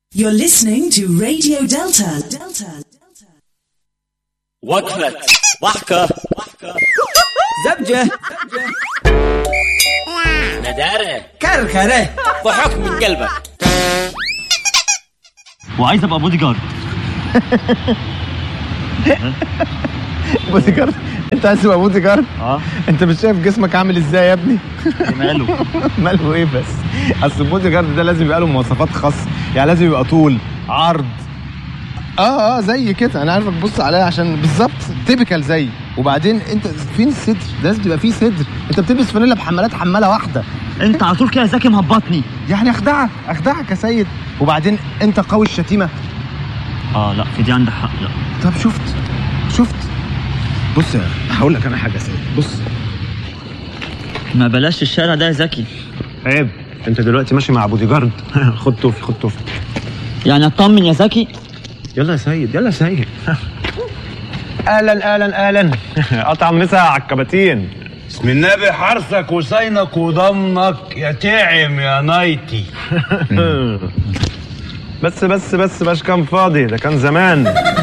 You're listening to Radio Delta. Delta. وقفة ضحكة زبجة ندارة كركرة ضحك من قلبك وعايز ابقى بودي جارد بودي جارد انت عايز تبقى بودي جارد اه انت مش شايف جسمك عامل ازاي يا ابني ماله ماله ايه بس اصل البودي جارد ده لازم يبقى له مواصفات خاصه يعني لازم يبقى طول عرض اه اه زي كده انا عارفك بص عليا عشان بالظبط تيبيكال زي وبعدين انت فين الصدر لازم تبقى فيه صدر انت بتلبس فانيلا بحمالات حماله واحده انت على طول كده زكي مهبطني يعني اخدعك اخدعك يا سيد وبعدين انت قوي الشتيمه اه لا في دي عندك حق لا طب شفت شفت بص يا هقول لك انا حاجه يا سيد بص ما بلاش الشارع ده يا زكي عيب انت دلوقتي ماشي مع بودي جارد خد توفي خد توفي يعني اطمن يا زكي يلا يا سيد يلا يا سيد اهلا اهلا اهلا قطع مسا على الكباتين بسم النبي حرثك وصينك وضمنك يا تعم يا نايتي بس بس بس باش كان فاضي ده كان زمان